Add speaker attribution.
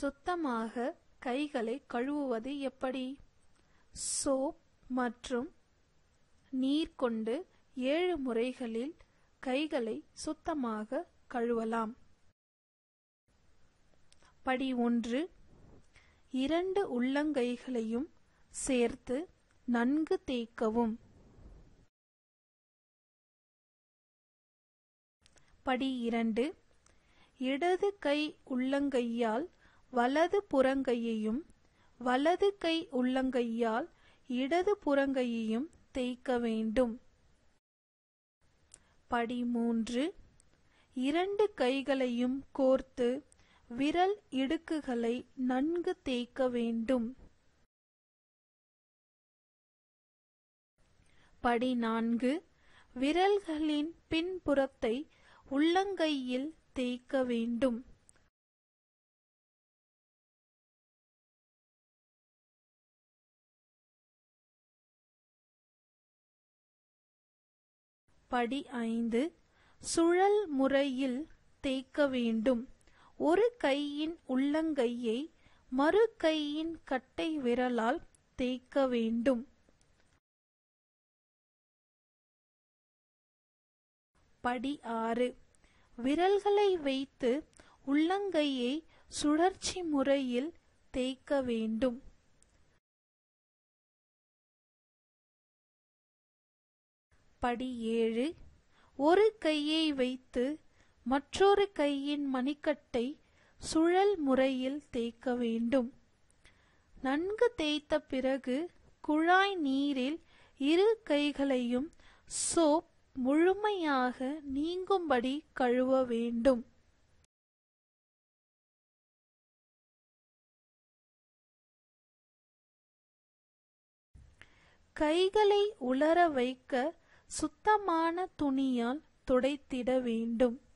Speaker 1: சுத்தமாக கைகளை கழுவுவது எப்படி சோப் மற்றும் நீர் கொண்டு ஏழு முறைகளில் கைகளை சுத்தமாக கழுவலாம் படி ஒன்று இரண்டு உள்ளங்கைகளையும் சேர்த்து நன்கு தேய்க்கவும் படி இரண்டு இடது கை உள்ளங்கையால் வலது புறங்கையையும் வலது கை உள்ளங்கையால் இடது புறங்கையையும் தேய்க்க வேண்டும் படி மூன்று இரண்டு கைகளையும் கோர்த்து விரல் இடுக்குகளை நன்கு தேய்க்க வேண்டும் படி நான்கு விரல்களின் பின்புறத்தை உள்ளங்கையில் தேய்க்க வேண்டும் படி ஐந்து சுழல் முறையில் தேய்க்க வேண்டும் ஒரு கையின் உள்ளங்கையை மறு கையின் கட்டை விரலால் தேய்க்க வேண்டும் படி ஆறு விரல்களை வைத்து உள்ளங்கையை சுழற்சி முறையில் தேய்க்க வேண்டும் படி ஏழு ஒரு கையை வைத்து மற்றொரு கையின் மணிக்கட்டை சுழல் முறையில் தேய்க்க வேண்டும் நன்கு தேய்த்த பிறகு குழாய் நீரில் இரு கைகளையும் சோப் முழுமையாக நீங்கும்படி கழுவ வேண்டும் கைகளை உலர வைக்க சுத்தமான துணியால் துடைத்திட வேண்டும்